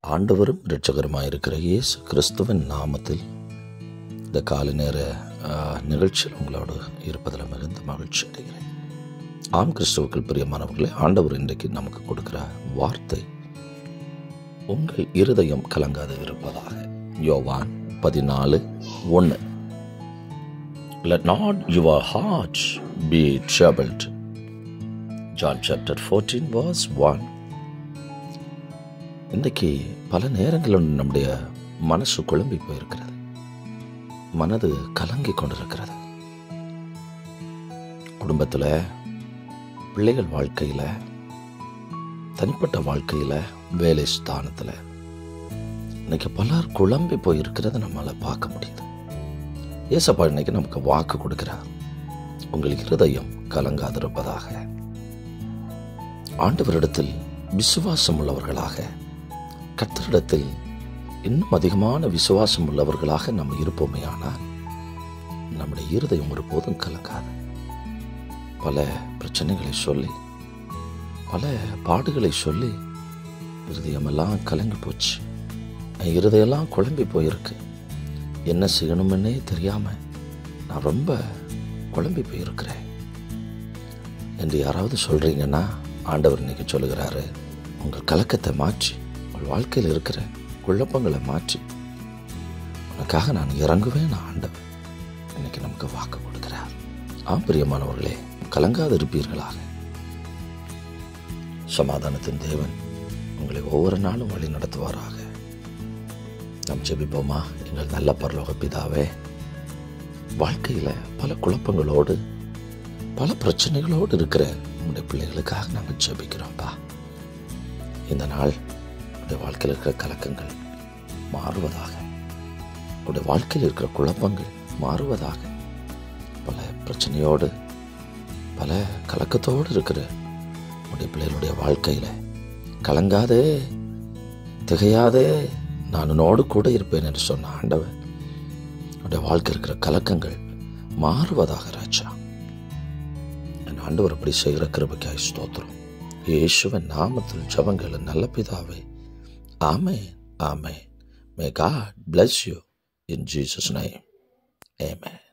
ஆண்டவரும் இரட்சகருமாயிருக்கிற இயேசு கிறிஸ்துவின் நாமத்தில் இந்த காலை நேர ஆ, நிகழ்ச்சியில் உங்களோடு இருப்பதில் மிகுந்த மகிழ்ச்சி அடைகிறேன் ஆம் கிறிஸ்துவுக்குள் பிரியமானவர்களே ஆண்டவர் இன்றைக்கு நமக்கு கொடுக்கிற வார்த்தை உங்கள் இருதயம் கலங்காது இருப்பதாக யோவான் பதினாலு ஒன்று Let not your heart be troubled. John chapter 14 verse 1 இன்றைக்கு பல நேரங்களில் நம்முடைய மனசு குழம்பி போயிருக்கிறது மனது கலங்கி கொண்டிருக்கிறது குடும்பத்தில் பிள்ளைகள் வாழ்க்கையில் தனிப்பட்ட வாழ்க்கையில் வேலை ஸ்தானத்தில் இன்னைக்கு பலர் குழம்பி போயிருக்கிறத நம்மளால் பார்க்க முடியுது ஏசப்பா இன்னைக்கு நமக்கு வாக்கு கொடுக்கிறார் உங்கள் இருதயம் கலங்காதிருப்பதாக ஆண்டவரிடத்தில் விசுவாசம் உள்ளவர்களாக கர்த்தரிடத்தில் இன்னும் அதிகமான விசுவாசம் உள்ளவர்களாக நம்ம இருப்போமே ஆனால் நம்முடைய இருதயம் ஒருபோதும் கலங்காது பல பிரச்சனைகளை சொல்லி பல பாடுகளை சொல்லி இருதயமெல்லாம் கலங்கி போச்சு என் இருதயெல்லாம் குழம்பி போயிருக்கு என்ன செய்யணும்னே தெரியாம நான் ரொம்ப குழம்பி போயிருக்கிறேன் என்று யாராவது சொல்றீங்கன்னா ஆண்டவர் இன்னைக்கு சொல்லுகிறாரு உங்கள் கலக்கத்தை மாற்றி உங்கள் வாழ்க்கையில் இருக்கிற குழப்பங்களை மாற்றி உனக்காக நான் இறங்குவேன் நான் ஆண்டவர் இன்னைக்கு நமக்கு வாக்கு கொடுக்கிறார் ஆம் பிரியமானவர்களே கலங்காது இருப்பீர்களாக சமாதானத்தின் தேவன் உங்களை ஒவ்வொரு நாளும் வழி நடத்துவாராக நாம் ஜெபிப்போமா எங்கள் நல்ல பரலோக பிதாவே வாழ்க்கையில் பல குழப்பங்களோடு பல பிரச்சனைகளோடு இருக்கிற உங்களுடைய பிள்ளைகளுக்காக நாங்கள் ஜெபிக்கிறோம்ப்பா இந்த நாள் உடைய வாழ்க்கையில் இருக்கிற கலக்கங்கள் மாறுவதாக உடைய வாழ்க்கையில் இருக்கிற குழப்பங்கள் மாறுவதாக பல பிரச்சனையோடு பல கலக்கத்தோடு இருக்கிற உடைய பிள்ளைகளுடைய வாழ்க்கையில் கலங்காதே திகையாதே நான் உன்னோடு கூட இருப்பேன் என்று சொன்ன ஆண்டவர் உடைய வாழ்க்கை இருக்கிற கலக்கங்கள் மாறுவதாக ராஜா என் ஆண்டவர் அப்படி செய்கிற கிருபைக்காய் ஸ்தோத்திரம் இயேசுவின் நாமத்தில் ஜபங்கள் நல்ல பிதாவே ஆமே ஆமே may God bless you in Jesus name amen